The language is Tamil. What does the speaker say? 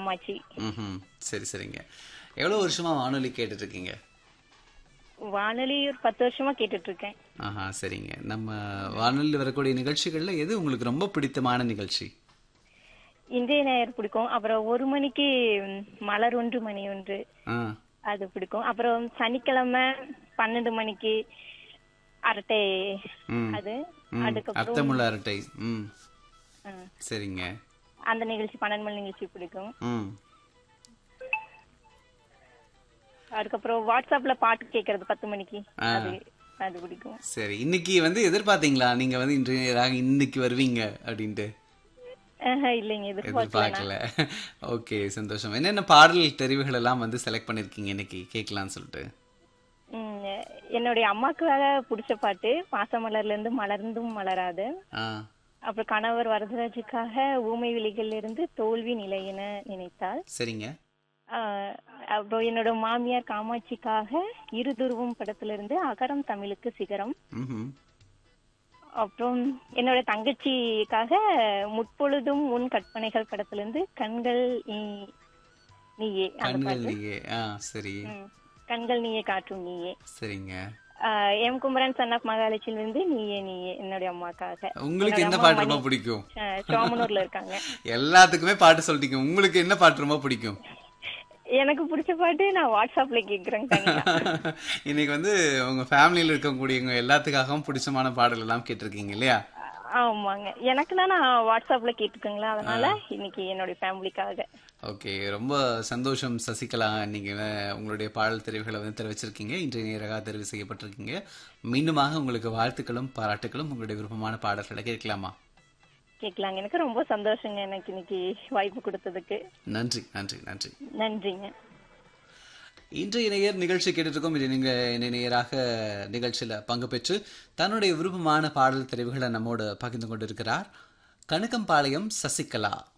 காமாட்சி ம் சரி சரிங்க எவ்வளவு வருஷமா வானொலி கேட்டுட்டு இருக்கீங்க வானொலி ஒரு பத்து வருஷமா கேட்டுட்டு இருக்கேன் ஆஹா சரிங்க நம்ம வானொலியில் வரக்கூடிய நிகழ்ச்சிகள்ல எது உங்களுக்கு ரொம்ப பிடித்தமான நிகழ்ச்சி இன்றைய நேயர் பிடிக்கும் அப்புறம் ஒரு மணிக்கு ம், மலர் ஒன்று மணி ஒன்று ஆ அது பிடிக்கும் அப்புறம் சனிக்கிழமை பன்னெண்டு மணிக்கு அரட்டை ம் அது ம், அதுக்கப்புறம் அர்த்தமுள்ள அரட்டை ம் ஆ, சரிங்க அந்த நிகழ்ச்சி பன்னெண்டு மணி நிகழ்ச்சி பிடிக்கும் ம் அதுக்கப்புறம் வாட்ஸ்அப்ல பாட்டு கேட்கறது பத்து மணிக்கு ஆ. அது அது பிடிக்கும் சரி இன்னைக்கு வந்து எதிர்பார்த்தீங்களா நீங்க வந்து இன்றைய நேராக இன்னைக்கு வருவீங்க அப்படின்ட்டு ஆஹா, இல்லைங்க எதிர்பார்க்கல எதிர்பார்க்கல ஓகே சந்தோஷம் என்னென்ன பாடல் தெரிவுகள் எல்லாம் வந்து செலக்ட் பண்ணிருக்கீங்க இன்னைக்கு கேட்கலாம்னு சொல்லிட்டு ம், என்னுடைய அம்மாவுக்காக பிடிச்ச பாட்டு பாசமலர்ல இருந்து மலர்ந்தும் மலராது ஆ அப்புறம் கணவர் வரதராஜுக்காக ஊமை விழிகளில் இருந்து தோல்வி நிலை என நினைத்தாள் சரிங்க ஆஹ், அப்புறம் என்னோட மாமியார் காமாட்சிக்காக இருதுருவம் படத்துல இருந்து அகரம் தமிழுக்கு சிகரம் ம் அப்புறம் என்னோட தங்கச்சிக்காக முற்பொழுதும் உன் கற்பனைகள் படத்துல இருந்து கண்கள் நீ- நீயே அந்த கண்கள் பாட்டு நீயே ஆ சரி ம். கண்கள் நீயே காற்றும் நீயே சரிங்க ஆஹ், எம் குமரன் சன் ஆஃப் மகாலட்சுமில இருந்து நீயே நீயே என்னுடைய அம்மாக்காக உங்களுக்கு என்னோட என்ன அம்மா பாட்டு ரொம்ப மணி- பிடிக்கும் ஆஹ், சோமனூர்ல இருக்காங்க எல்லாத்துக்குமே பாட்டு சொல்லிட்டீங்க உங்களுக்கு என்ன பாட்டு ரொம்ப பிடிக்கும் எனக்கு பிடிச்ச பாட்டு நான் வாட்ஸ்அப்ல கேக்குறேன் தனியா இன்னைக்கு வந்து உங்க ஃபேமிலியில இருக்கக்கூடியவங்க எல்லாத்துக்காகவும் பிடிச்சமான பாடல் எல்லாம் கேட்டிருக்கீங்க இல்லையா ஆமாங்க எனக்குன்னா நான் வாட்ஸ்அப்ல கேட்டுக்கோங்களா அதனால இன்னைக்கு என்னுடைய ஃபேமிலிக்காக ஓகே ரொம்ப சந்தோஷம் சசிகலா நீங்க அஹ், உங்களுடைய பாடல் தெரிவுகளை வந்து தெரிவிச்சிருக்கீங்க இன்றைய நேராக தெரிவு செய்யப்பட்டிருக்கீங்க மீண்டுமாக உங்களுக்கு வாழ்த்துக்களும் பாராட்டுகளும் உங்களுடைய விருப்பமான பாடல்களை கேட்கலாமா கேட்கலாங்க எனக்கு ரொம்ப சந்தோஷங்க எனக்கு இன்னைக்கு வாய்ப்பு கொடுத்ததுக்கு நன்றி நன்றி நன்றி நன்றிங்க இன்றைய நேயர் நிகழ்ச்சி கேட்டுருக்கோம் இது நீங்க இன்றைய நேயராக நிகழ்ச்சியில பங்கு பெற்று தன்னுடைய விருப்பமான பாடல் தெரிவுகளை நம்மோடு பகிர்ந்து கொண்டிருக்கிறார் கணக்கம்பாளையம் சசிகலா